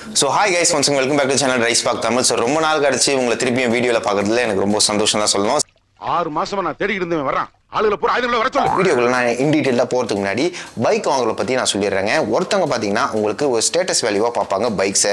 so hi guys once welcome back to channel rice bag Tamil so ரொம்ப நாள் கழிச்சு உங்களை திருப்பியும் வீடியோவில் பார்க்கறதுல எனக்கு ரொம்ப சந்தோஷம் தான் சொல்லணும் ஆறு மாசமா நான் தேடிக்கிட்டு இருந்தவன் வரான் ஆளுகளை பூரா ஆயுதங்களை வர சொல்லு வீடியோக்குள்ள நான் இன் டீட்டெயிலாக போகிறதுக்கு முன்னாடி பைக் வாங்குறத பற்றி நான் சொல்லிடுறேங்க ஒருத்தவங்க பார்த்தீங்கன்னா உங்களுக்கு ஒரு ஸ்டேட்டஸ் வேல்யூவாக பார்ப்பாங்க பைக்ஸை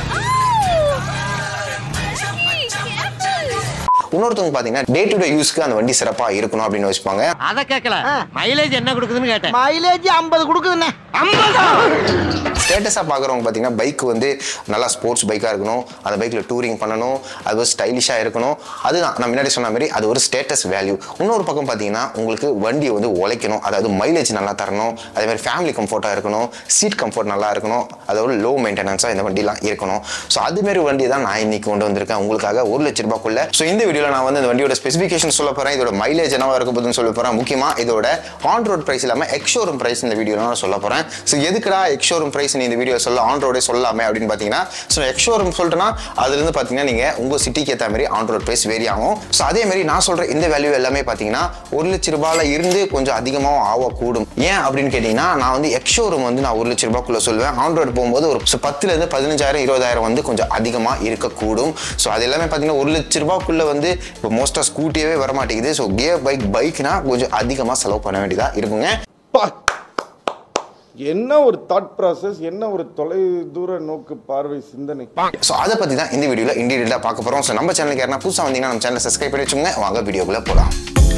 இன்னொருத்தவங்க பார்த்தீங்கன்னா டே டு டே யூஸ்க்கு அந்த வண்டி சிறப்பாக இருக்கணும் அப்படின்னு வச்சுப்பாங்க அத கேட்கல மைலேஜ் என்ன கொடுக்குதுன்னு கேட்டேன் மைலேஜ் ஐம்பது கொடுக்குதுண்ணே ஸ்டேட்டஸாக பார்க்குறவங்க பார்த்தீங்கன்னா பைக் வந்து நல்லா ஸ்போர்ட்ஸ் பைக்காக இருக்கணும் அந்த பைக்கில் டூரிங் பண்ணணும் அது ஒரு ஸ்டைலிஷாக இருக்கணும் அதுதான் நான் முன்னாடி சொன்ன மாதிரி அது ஒரு ஸ்டேட்டஸ் வேல்யூ இன்னொரு பக்கம் பார்த்தீங்கன்னா உங்களுக்கு வண்டி வந்து உழைக்கணும் அதாவது மைலேஜ் நல்லா தரணும் அதே மாதிரி ஃபேமிலி கம்ஃபர்ட்டாக இருக்கணும் சீட் கம்ஃபர்ட் நல்லா இருக்கணும் அதோட லோ மெயின்டெனன்ஸாக இந்த வண்டிலாம் இருக்கணும் ஸோ அதுமாரி வண்டி தான் நான் இன்னைக்கு கொண்டு வந்திருக்கேன் உங்களுக்காக ஒரு லட்ச ரூபாய்க்குள்ள ஸோ இந்த வீடியோவில் நான் வந்து இந்த வண்டியோட ஸ்பெசிஃபிகேஷன் சொல்ல போகிறேன் இதோட மைலேஜ் என்னவா இருக்க போகுதுன்னு சொல்ல போகிறேன் முக்கியமாக இதோட ஆன் ரோட் ப்ரைஸ் இல்லாமல் எக்ஷோரூம் ப்ரைஸ் இந்த வீடியோவில் நான் சொல்ல போகிறேன் ஸோ எதுக்குடா எக்ஷோரூம் ப்ரைஸ் நீ இந்த வீடியோ சொல்ல ஆன் ரோடே சொல்லாமே அப்படின்னு பார்த்தீங்கன்னா ஸோ எக்ஷோரூம் சொல்லிட்டேன்னா அதுலேருந்து பார்த்தீங்கன்னா நீங்கள் உங்கள் சிட்டிக்கு ஏற்ற மாதிரி ஆன் ரோட் ப்ரைஸ் வேரி ஆகும் ஸோ அதே மாதிரி நான் சொல்கிற இந்த வேல்யூ எல்லாமே பார்த்தீங்கன்னா ஒரு லட்ச ரூபாயில இருந்து கொஞ்சம் அதிகமாகவும் ஆகக்கூடும் ஏன் அப்படின்னு கேட்டிங்கன்னா நான் வந்து எக்ஷோரூம் வந்து நான் ஒரு லட்ச ரூபாய்க்குள்ள சொல்லுவேன் ஆன் ரோட் போகும்போது ஒரு so பத்துலேருந்து பதினஞ்சாயிரம் இருபதாயிரம் வந்து கொஞ்சம் அதிகமாக இருக்கக்கூடும் ஸோ அது எல்லாமே பார்த்தீங்கன்னா ஒரு லட்ச ரூபாய்க்குள்ள வந்து இப்போ மோஸ்ட்டாக ஸ்கூட்டியே வர மாட்டேங்குது ஸோ கியர் பைக் பைக்னா கொஞ்சம் அதிகமாக செலவு பண்ண வேண்டியதாக இருக்குங்க பா என்ன ஒரு தாட் ப்ராசஸ் என்ன ஒரு தொலை தூர நோக்கு பார்வை சிந்தனை ஸோ அதை பற்றி தான் இந்த வீடியோவில் இன்டீரியலாக பார்க்க போகிறோம் ஸோ நம்ம சேனலுக்கு யாரா புதுசாக வந்தீங்கன்னா நம்ம சேனலை சப்ஸ்கிரைப் பண்ணி வச்சுங்க வாங்க வீடியோக்குள்ளே போகலாம்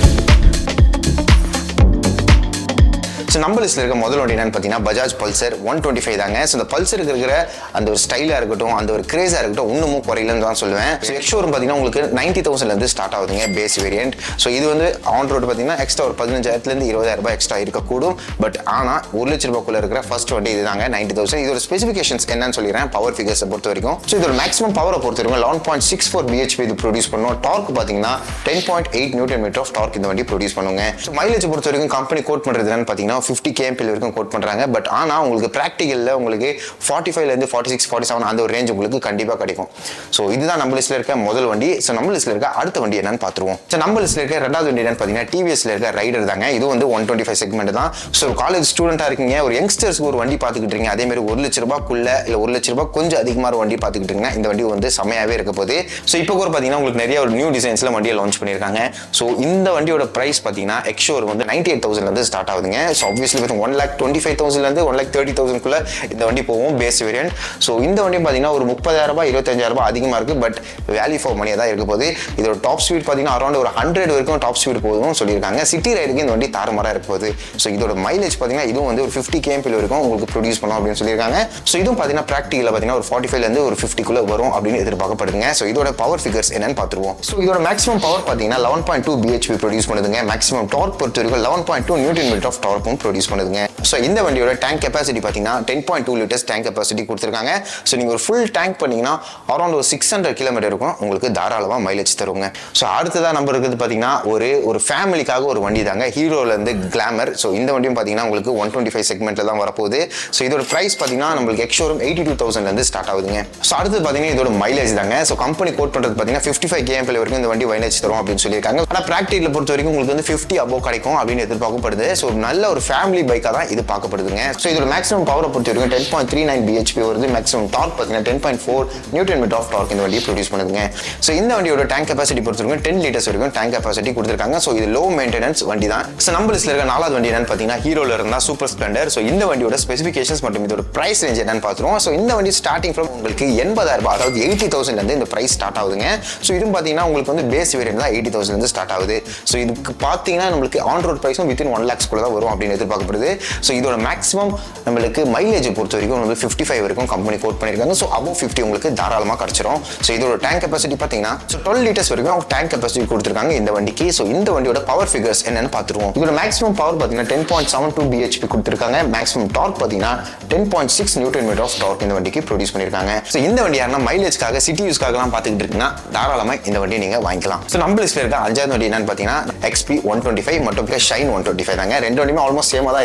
ஸோ நம்ம லிஸ்ட்டில் இருக்க முதல் வண்டி என்னன்னு பார்த்தீங்கன்னா Bajaj Pulsar one twenty five தாங்க ஸோ இந்த பல்சருக்கு இருக்கிற அந்த ஒரு ஸ்டைலாக இருக்கட்டும் அந்த ஒரு கிரேஸாக இருக்கட்டும் இன்னமும் குறையிலன்னு தான் சொல்லுவேன் ஸோ எக்ஷோரூம் பார்த்தீங்கன்னா உங்களுக்கு நைன்ட்டி தௌசண்ட்லேருந்து ஸ்டார்ட் ஆகுதுங்க பேஸ் வேரியன்ட் ஸோ இது வந்து ஆன் ரோடு பார்த்தீங்கன்னா எக்ஸ்ட்ரா ஒரு பதினஞ்சாயிரத்துலேருந்து இருபதாயிரம் ரூபாய் எக்ஸ்ட்ரா இருக்கக்கூடும் பட் ஆனால் ஒரு லட்ச ரூபாய்க்குள்ள இருக்கிற ஃபர்ஸ்ட் வண்டி இதுதாங்க நைன்ட்டி தௌசண்ட் இதோட ஸ்பெசிஃபிகேஷன்ஸ் என்னன்னு சொல்லிடுறேன் பவர் ஃபிகர்ஸை பொறுத்த வரைக்கும் ஸோ இதோட மேக்ஸிமம் பவரை பொறுத்த வரைக்கும் eleven point six four BHP இது ப்ரொடியூஸ் பண்ணும் டார்க் பார்த்தீங்கன்னா ten point eight newton metre of torque இந்த வண்டி ப்ரொடியூஸ் பண்ணுங்க ஸோ மைலேஜ் பொறுத்த வரைக்கும் கம்பெனி கோட் பண்ணுறது என்னன்னு பார்த்தீங்கன்னா ஃபிஃப்டி கேம்பில் வரைக்கும் கோட் பண்ணுறாங்க பட் ஆனால் உங்களுக்கு ப்ராக்டிக்கலில் உங்களுக்கு ஃபார்ட்டி ஃபைவ்லேருந்து ஃபார்ட்டி சிக்ஸ் ஃபார்ட்டி செவன் அந்த ஒரு ரேஞ்ச் உங்களுக்கு கண்டிப்பாக கிடைக்கும் ஸோ இதுதான் நம்ம லிஸ்ட்டில் இருக்க முதல் வண்டி ஸோ நம்ம லிஸ்ட்டில் இருக்க அடுத்த வண்டி என்னன்னு பார்த்துருவோம் ஸோ நம்ம லிஸ்ட்டில் இருக்க ரெண்டாவது வண்டி என்னன்னு பார்த்தீங்கன்னா டிவிஎஸ்ல இருக்க ரைடர் தாங்க இது வந்து ஒன் டுவெண்ட்டி ஃபைவ் செக்மெண்ட் தான் ஸோ காலேஜ் ஸ்டூடெண்ட்டாக இருக்கீங்க ஒரு யங்ஸ்டர்ஸ்க்கு ஒரு வண்டி பார்த்துக்கிட்டு இருக்கீங்க அதே மாதிரி ஒரு லட்ச ரூபாய்க்குள்ள இல்லை ஒரு லட்ச ரூபாய் கொஞ்சம் அதிகமாக ஒரு வண்டி பார்த்துக்கிட்டு இருக்கீங்க இந்த வண்டி வந்து செம்மையாகவே இருக்க போகுது ஸோ இப்போ கூட பார்த்தீங்கன்னா உங்களுக்கு நிறைய ஒரு நியூ டிசைன்ஸில் வண்டியை லான்ச் பண்ணியிருக்காங்க ஸோ இந்த வண்டியோட ப்ரைஸ் பார்த்தீங்கன்னா எக்ஷோர் வந்து நைன்டி எயிட் தௌசண்ட்லேருந்து ஸ்டார்ட் ஆகுதுங்க ஸோ ஆப்வியஸ்லி பார்த்தீங்கன்னா ஒன் லேக் டுவெண்ட்டி ஃபைவ் தௌசண்ட்லேருந்து ஒன் லேக் தேர்ட்டி தௌசண்ட்குள்ள இந்த வண்டி போகும் பேஸ் வேரியன்ட் ஸோ இந்த வண்டி பார்த்தீங்கன்னா ஒரு முப்பதாயிரம் ரூபாய் இருபத்தஞ்சாயிரம் ரூபாய் அதிகமாக இருக்குது பட் வேல்யூ ஃபார் மணியாக தான் இருக்க போகுது இதோட டாப் ஸ்பீட் பார்த்தீங்கன்னா அரௌண்ட் ஒரு ஹண்ட்ரட் வரைக்கும் டாப் ஸ்பீட் போதும் சொல்லியிருக்காங்க சிட்டி ரைடுக்கு இந்த வண்டி தாறுமாறாக இருக்க போகுது ஸோ இதோட மைலேஜ் பார்த்தீங்கன்னா இதுவும் வந்து ஒரு ஃபிஃப்டி கேம்பில் வரைக்கும் உங்களுக்கு ப்ரொடியூஸ் பண்ணும் அப்படின்னு சொல்லியிருக்காங்க ஸோ இதுவும் பார்த்தீங்கன்னா ப்ராக்டிக்கலில் பார்த்தீங்கன்னா ஒரு ஃபார்ட்டி ஃபைவ்லேருந்து ஒரு ஃபிஃப்டிக்குள்ளே வரும் அப்படின்னு எதிர்பார்க்கப்படுதுங்க ஸோ இதோட பவர் ஃபிகர்ஸ் என்னன்னு பார்த்துருவோம் ஸோ இதோட மேக்ஸிமம் பவர் பார்த்தீங்கன்னா eleven point two BHP produce பண்ணுதுங்க மேக்ஸிமம் டார்க் பொறுத்த வரைக்கும் eleven point two newton metre of டார்க்கும் ப்ரொடியூஸ் பண்ணுதுங்க ஸோ இந்த வண்டியோட டேங்க் கெப்பாசிட்டி பார்த்தீங்கன்னா ten point two litres tank capacity கொடுத்துருக்காங்க ஸோ நீங்கள் ஒரு ஃபுல் டேங்க் பண்ணீங்கன்னா அரௌண்ட் ஒரு சிக்ஸ் ஹண்ட்ரட் கிலோமீட்டர் இருக்கும் உங்களுக்கு தாராளமாக மைலேஜ் தருங்க ஸோ அடுத்ததாக நம்ம இருக்கிறது பார்த்தீங்கன்னா ஒரு ஒரு ஃபேமிலிக்காக ஒரு வண்டி தாங்க ஹீரோலேருந்து கிளாமர் ஸோ இந்த வண்டியும் பார்த்தீங்கன்னா உங்களுக்கு ஒன் டுவெண்ட்டி ஃபைவ் செக்மெண்ட்டில் தான் வரப்போகுது ஸோ இதோட ப்ரைஸ் பார்த்தீங்கன்னா நம்மளுக்கு எக்ஷோரூம் எயிட்டி டூ தௌசண்ட்லேருந்து ஸ்டார்ட் ஆகுதுங்க ஸோ அடுத்தது பார்த்தீங்கன்னா இதோட மைலேஜ் தாங்க ஸோ கம்பெனி கோட் பண்ணுறது பார்த்தீங்கன்னா ஃபிஃப்டி ஃபைவ் கேஎம்பில் வரைக்கும் இந்த வண்டி மைலேஜ் தரும் அப்படின்னு சொல்லியிருக்காங்க ஆனால் ப்ராக்டிக்கலில் பொறுத்த வரைக்கும் உங்களுக்கு வந்து ஃபிஃப்டி அபோவ் கிடைக்கும் அப்படின்னு எதிர்பார்க்கப்படுது ஸோ நல்ல ஒரு ஃபேமிலி பைக்காக தான் இது பார்க்கப்படுதுங்க ஸோ இதோட மேக்ஸிமம் பவரை பொறுத்த வரைக்கும் ten point three nine BHP வருது மேக்ஸிமம் டார்க் பார்த்தீங்கன்னா ten point four newton metre of torque இந்த வண்டி ப்ரொடியூஸ் பண்ணுதுங்க ஸோ இந்த வண்டியோட டேங்க் கெப்பாசிட்டி பொறுத்த வரைக்கும் டென் லிட்டர்ஸ் வரைக்கும் டேங்க் கெப்பாசிட்டி கொடுத்துருக்காங்க ஸோ இது லோ மெயின்டெனன்ஸ் வண்டி தான் ஸோ நம்ம லிஸ்ட்ல இருக்க நாலாவது வண்டி என்னன்னு பார்த்தீங்கன்னா ஹீரோல இருந்தால் சூப்பர் ஸ்ப்ளெண்டர் ஸோ இந்த வண்டியோட ஸ்பெசிஃபிகேஷன்ஸ் மற்றும் இதோட பிரைஸ் ரேஞ்ச் என்னன்னு பார்த்துருவோம் ஸோ இந்த வண்டி ஸ்டார்டிங் ஃப்ரம் உங்களுக்கு எண்பதாயிரம் ரூபாய் அதாவது எயிட்டி தௌசண்ட்லேருந்து இந்த பிரைஸ் ஸ்டார்ட் ஆகுதுங்க ஸோ இதுவும் பார்த்தீங்கன்னா உங்களுக்கு வந்து பேஸ் வேரியன்ட் தான் எயிட்டி தௌசண்ட்லேருந்து ஸ்டார்ட் ஆகுது ஸோ இதுக்கு பார்த்தீங்கன்னா நம்மளுக்கு ஆன் ரோட் ப்ரைஸும் வித்தின் ஒன் லேக்ஸ் கூட தான் வரும் அப்படின்னு எதிர்பார்க்கப்படுது ஸோ இதோட மேக்ஸிமம் நம்மளுக்கு மைலேஜ் பொறுத்த வரைக்கும் வந்து ஃபிஃப்டி ஃபைவ் வரைக்கும் கம்பெனி கோட் பண்ணியிருக்காங்க ஸோ அபவ் ஃபிஃப்டி உங்களுக்கு தாராளமாக கிடச்சிரும் ஸோ இதோட டேங்க் கெப்பாசிட்டி பார்த்தீங்கன்னா ஸோ டுவெல் லிட்டர்ஸ் வரைக்கும் டேங்க் கெப்பாசிட்டி கொடுத்துருக்காங்க இந்த வண்டிக்கு ஸோ இந்த வண்டியோட பவர் ஃபிகர்ஸ் என்னன்னு பார்த்துருவோம் இதோட மேக்ஸிமம் பவர் பார்த்தீங்கன்னா ten point seven two BHP கொடுத்துருக்காங்க மேக்ஸிமம் டார்க் பார்த்தீங்கன்னா ten point six newton metre of torque இந்த வண்டிக்கு ப்ரொடியூஸ் பண்ணியிருக்காங்க ஸோ இந்த வண்டி யாருன்னா மைலேஜ்க்காக சிட்டி யூஸ்க்காகலாம் பார்த்துக்கிட்டு இருக்குன்னா தாராளமாக இந்த வண்டியை நீங்கள் வாங்கிக்கலாம் ஸோ நம்ம லிஸ்ட்டில் இருக்க அஞ்சாவது வண்டி என்னன்னு பார்த்தீங்கன்னா எக்ஸ்பி ஒன் டுவெண்ட்டி ஃபைவ் மற்றும் ஷைன் ஒன் டுவெண்ட்டி ஃபைவ் தாங்க ரெண்டு வண்டியுமே ஆல்மோஸ்ட் சேமாக தான் இருக்க போகுது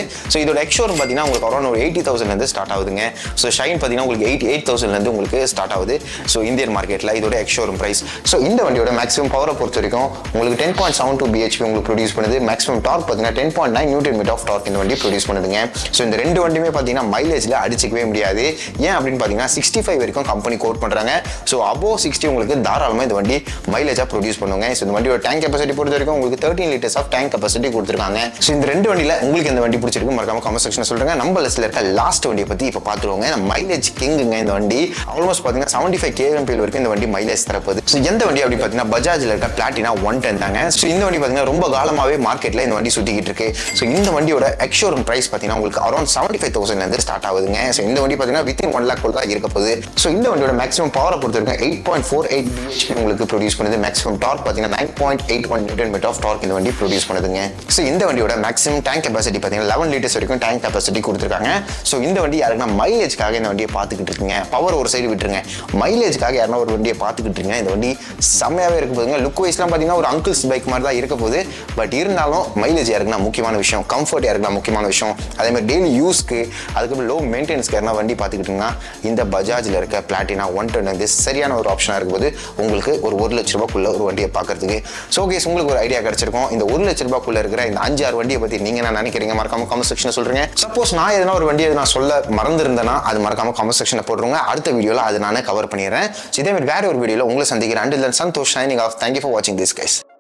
ஸோ இதோட எக்ஷோரூம் பார்த்தீங்கன்னா உங்களுக்கு அரௌண்ட் ஒரு எயிட்டி தௌசண்ட்லேருந்து ஸ்டார்ட் ஆகுதுங்க ஸோ ஷைன் பார்த்தீங்கன்னா உங்களுக்கு எயிட்டி எயிட் தௌசண்ட்லேருந்து உங்களுக்கு ஸ்டார்ட் ஆகுது ஸோ இந்தியன் மார்க்கெட்டில் இதோட எக்ஷோரூம் ப்ரைஸ் ஸோ இந்த வண்டியோட மேக்ஸிமம் பவரை பொறுத்த வரைக்கும் உங்களுக்கு ten point seven two BHP உங்களுக்கு ப்ரொடியூஸ் பண்ணுது மேக்ஸிமம் டார்க் பார்த்தீங்கன்னா ten point nine newton metre of torque இந்த வண்டி ப்ரொடியூஸ் பண்ணுதுங்க ஸோ இந்த ரெண்டு வண்டியுமே பார்த்தீங்கன்னா மைலேஜில் அடிச்சிக்கவே முடியாது ஏன் அப்படின்னு பார்த்தீங்கன்னா சிக்ஸ்டி ஃபைவ் வரைக்கும் கம்பெனி கோட் பண்ணுறாங்க ஸோ அபோவ் சிக்ஸ்டி உங்களுக்கு தாராளமாக இந்த வண்டி மைலேஜாக ப்ரொடியூஸ் பண்ணுவாங்க ஸோ இந்த வண்டியோட டேங்க் கெப்பாசிட்டி பொறுத்த வரைக்கும் உங்களுக்கு thirteen litres of tank capacity கொடுத்துருக்காங்க ஸோ இந்த ரெண்டு வண்டியில் உங்களுக்கு இந்த வண்டி பிடிச்சிருக்கு மறக்காம கமெண்ட் செக்ஷன் சொல்லுங்க நம்ம லிஸ்ட்ல இருக்க லாஸ்ட் வண்டியை பற்றி இப்போ பார்த்துருவாங்க மைலேஜ் கிங்குங்க இந்த வண்டி ஆல்மோஸ்ட் பார்த்தீங்கன்னா செவன்டி ஃபைவ் கேஎம்பிஎல் வரைக்கும் இந்த வண்டி மைலேஜ் தரப்போகுது ஸோ எந்த வண்டி அப்படின்னு பார்த்தீங்கன்னா பஜாஜில் இருக்க பிளாட்டினா ஒன் டென் தாங்க ஸோ இந்த வண்டி பார்த்தீங்கன்னா ரொம்ப காலமாகவே மார்க்கெட்டில் இந்த வண்டி சுற்றிக்கிட்டு இருக்கு ஸோ இந்த வண்டியோட எக்ஷோரூம் ப்ரைஸ் பார்த்தீங்கன்னா உங்களுக்கு அரௌண்ட் செவன்டி ஃபைவ் தௌசண்ட்லேருந்து ஸ்டார்ட் ஆகுதுங்க ஸோ இந்த வண்டி பார்த்தீங்கன்னா வித்தின் ஒன் லேக் தான் இருக்க போகுது ஸோ இந்த வண்டியோட மேக்ஸிமம் பவரை பொறுத்த வரைக்கும் eight point four eight BHP உங்களுக்கு ப்ரொடியூஸ் பண்ணுது மேக்ஸிமம் டார்க் பார்த்தீங்கன்னா nine point eight one newton metre of torque இந்த வண்டி ப்ரொடியூஸ் பண்ணுதுங்க ஸோ இந்த வண்டியோட மேக்ஸிமம் டேங்க் கெப்பாசிட்டி பார்த்தீங்கன்னா லெவன் லிட்டர்ஸ் வரைக்கும் டேங்க் கெப்பாசிட்டி கொடுத்துருக்காங்க ஸோ இந்த வண்டி யாருக்குன்னா மைலேஜ்க்காக இந்த வண்டியை பார்த்துக்கிட்டு இருக்கீங்க பவர் ஒரு சைடு விட்டுருங்க மைலேஜ்க்காக யாருன்னா ஒரு வண்டியை பார்த்துக்கிட்டு இருக்கீங்க இந்த வண்டி செம்மையாகவே இருக்க போதுங்க லுக் வைஸ்லாம் பார்த்தீங்கன்னா ஒரு அங்கிள்ஸ் பைக் மாதிரி தான் இருக்க போகுது பட் இருந்தாலும் மைலேஜ் யாருக்குன்னா முக்கியமான விஷயம் கம்ஃபர்ட் யாருக்குன்னா முக்கியமான விஷயம் அதே மாதிரி டெய்லி யூஸ்க்கு அதுக்கப்புறம் லோ மெயின்டெனன்ஸ்க்கு யாருன்னா வண்டி பார்த்துக்கிட்டிங்கன்னா இந்த பஜாஜில் இருக்க பிளாட்டினா ஒன் டென் வந்து சரியான ஒரு ஆப்ஷனாக இருக்கும்போது உங்களுக்கு ஒரு ஒரு லட்ச ரூபாய்க்குள்ள ஒரு வண்டியை பார்க்கறதுக்கு ஸோ கேஸ் உங்களுக்கு ஒரு ஐடியா கிடைச்சிருக்கும் இந்த ஒரு லட்ச ரூபாய்க்குள்ள இருக்கிற இந்த அஞ்சு ஆறு வண்டியை பற்றி நீங்கள் என்ன நினைக்கிறீங்க மறக்காம கமெண்ட் செக்ஷன் சொல்கிறீங்க சப்போஸ் நான் எதனா ஒரு வண்டியை நான் சொல்ல மறந்துருந்தேன்னா அது மறக்காம கமெண்ட் செக்ஷனில் போட்டுருங்க அடுத்த வீடியோவில் அது நான் கவர் பண்ணிடுறேன் ஸோ இதே மாதிரி வேற ஒரு வீடியோவில் உங்களை சந்திக்கிறேன் until Santhosh signing off thank you for வாட்சிங் திஸ் கைஸ்